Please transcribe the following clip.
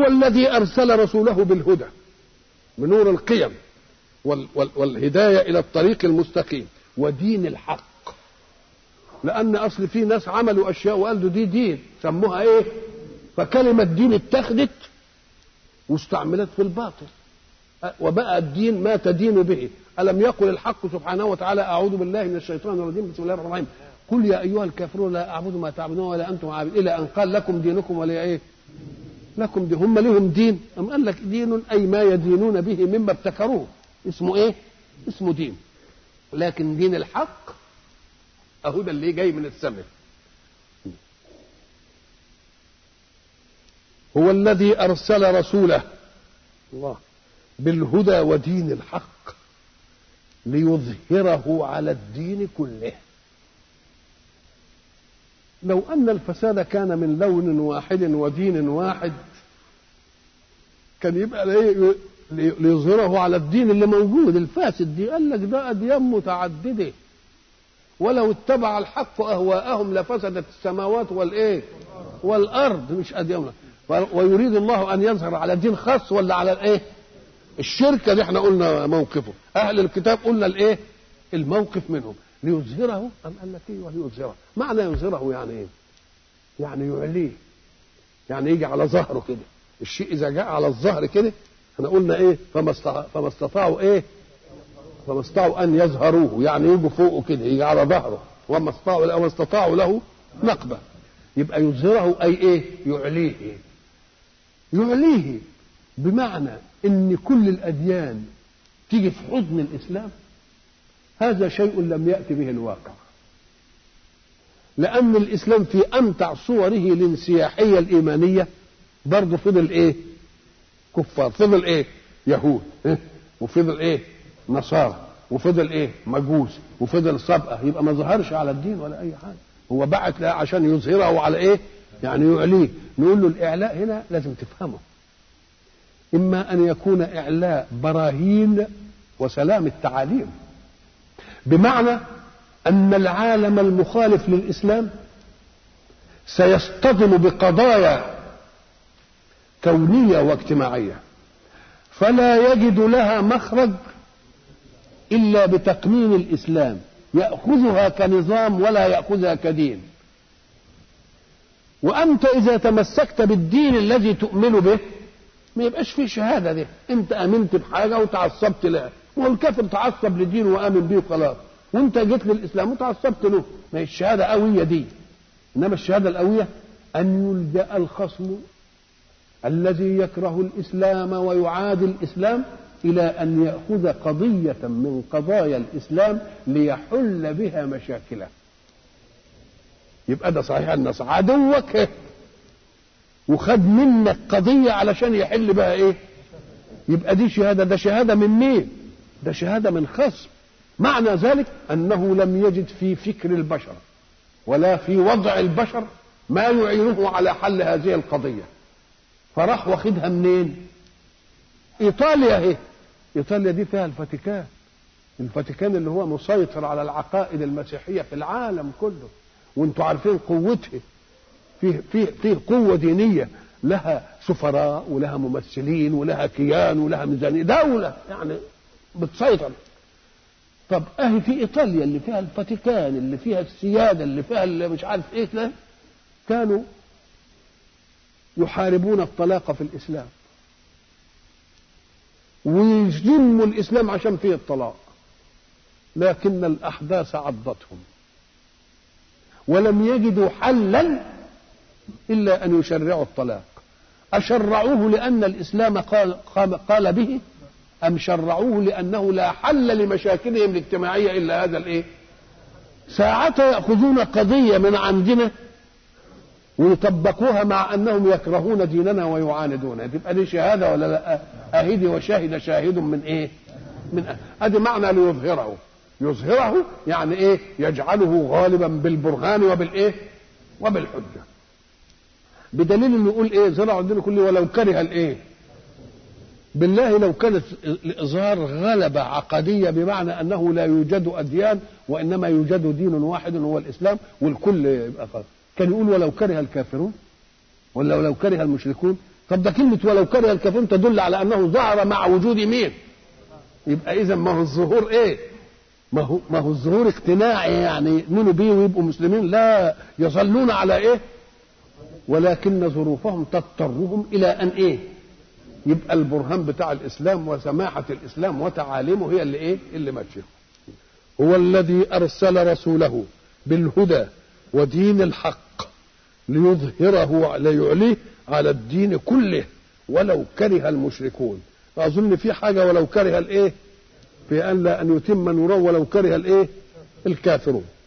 هو الذي ارسل رسوله بالهدى بنور القيم وال وال والهدايه الى الطريق المستقيم ودين الحق لان اصل في ناس عملوا اشياء وقالوا دي دين سموها ايه فكلمه دين اتخذت واستعملت في الباطل وبقى الدين ما تدين به ألم يقل الحق سبحانه وتعالى أعوذ بالله من الشيطان الرجيم بسم الله الرحمن الرحيم قل يا أيها الكافرون لا أعبد ما تعبدون ولا أنتم عابدون إلى أن قال لكم دينكم ولا إيه لكم دين هم لهم دين أم قال لك دين أي ما يدينون به مما ابتكروه اسمه إيه اسمه دين لكن دين الحق أهو ده اللي جاي من السماء هو الذي أرسل رسوله الله بالهدى ودين الحق ليظهره على الدين كله لو أن الفساد كان من لون واحد ودين واحد كان يبقى ليه ليظهره على الدين اللي موجود الفاسد دي قال لك ده أديان متعددة ولو اتبع الحق أهواءهم لفسدت السماوات والإيه والأرض مش أديان ويريد الله أن يظهر على دين خاص ولا على الإيه الشركة دي احنا قلنا موقفه أهل الكتاب قلنا الإيه الموقف منهم ليظهره أم قال لك ايه وليظهره معنى يظهره يعني ايه يعني يعليه يعني يجي على ظهره كده الشيء اذا جاء على الظهر كده احنا قلنا ايه فما فما استطاعوا ايه فما استطاعوا ان يظهروه يعني يجوا فوقه كده يجي على ظهره وما استطاعوا وما استطاعوا له نقبه يبقى يظهره اي ايه يعليه يعليه بمعنى ان كل الاديان تيجي في حضن الاسلام هذا شيء لم يأتي به الواقع لأن الإسلام في أمتع صوره الانسياحية الإيمانية برضه فضل إيه كفار فضل إيه يهود إيه؟ وفضل إيه نصارى وفضل إيه مجوس وفضل سبقة يبقى ما ظهرش على الدين ولا أي حاجة هو بعت له عشان يظهره على إيه يعني يعليه نقول له الإعلاء هنا لازم تفهمه إما أن يكون إعلاء براهين وسلام التعاليم بمعنى ان العالم المخالف للاسلام سيصطدم بقضايا كونيه واجتماعيه فلا يجد لها مخرج الا بتقنين الاسلام ياخذها كنظام ولا ياخذها كدين وانت اذا تمسكت بالدين الذي تؤمن به ما يبقاش فيه شهاده دي انت امنت بحاجه وتعصبت لها والكافر تعصب لدينه وامن بيه وخلاص وانت جيت للاسلام وتعصبت له ما هي الشهاده قويه دي انما الشهاده القويه ان يلجا الخصم الذي يكره الاسلام ويعادي الاسلام الى ان ياخذ قضيه من قضايا الاسلام ليحل بها مشاكله يبقى ده صحيح النص عدوك وخد منك قضيه علشان يحل بها ايه يبقى دي شهاده ده شهاده من مين ده شهاده من خصم معنى ذلك انه لم يجد في فكر البشر ولا في وضع البشر ما يعينه على حل هذه القضيه فراح واخدها منين ايطاليا اهي ايطاليا دي فيها الفاتيكان الفاتيكان اللي هو مسيطر على العقائد المسيحيه في العالم كله وانتم عارفين قوته فيه فيه فيه قوه دينيه لها سفراء ولها ممثلين ولها كيان ولها ميزانيه دوله يعني بتسيطر طب اهي في ايطاليا اللي فيها الفاتيكان اللي فيها السياده اللي فيها اللي مش عارف ايه ده كانوا يحاربون الطلاق في الاسلام ويذموا الاسلام عشان فيه الطلاق لكن الاحداث عضتهم ولم يجدوا حلا الا ان يشرعوا الطلاق اشرعوه لان الاسلام قال قال به أم شرعوه لأنه لا حل لمشاكلهم الاجتماعية إلا هذا الإيه؟ ساعة يأخذون قضية من عندنا ويطبقوها مع أنهم يكرهون ديننا ويعاندون تبقى دي شهادة ولا لا؟ أهدي وشهد شاهد من إيه؟ من أهل. أدي معنى ليظهره يظهره يعني إيه؟ يجعله غالبا بالبرهان وبالإيه؟ وبالحجة بدليل انه يقول ايه زرعوا الدين كله ولو كره الايه بالله لو كانت الإظهار غلبة عقدية بمعنى أنه لا يوجد أديان وإنما يوجد دين واحد هو الإسلام والكل يبقى خالص كان يقول ولو كره الكافرون ولا ولو كره المشركون طب ده كلمة ولو كره الكافرون تدل على أنه ظهر مع وجود مين يبقى إذا ما هو الظهور إيه ما هو ما هو الظهور اقتناعي يعني يؤمنوا بيه ويبقوا مسلمين لا يظلون على إيه ولكن ظروفهم تضطرهم إلى أن إيه يبقى البرهان بتاع الإسلام وسماحة الإسلام وتعاليمه هي اللي إيه اللي ماشية هو الذي أرسل رسوله بالهدى ودين الحق ليظهره ليعليه على الدين كله ولو كره المشركون أظن في حاجة ولو كره الإيه في أن لا أن يتم نوره ولو كره الإيه الكافرون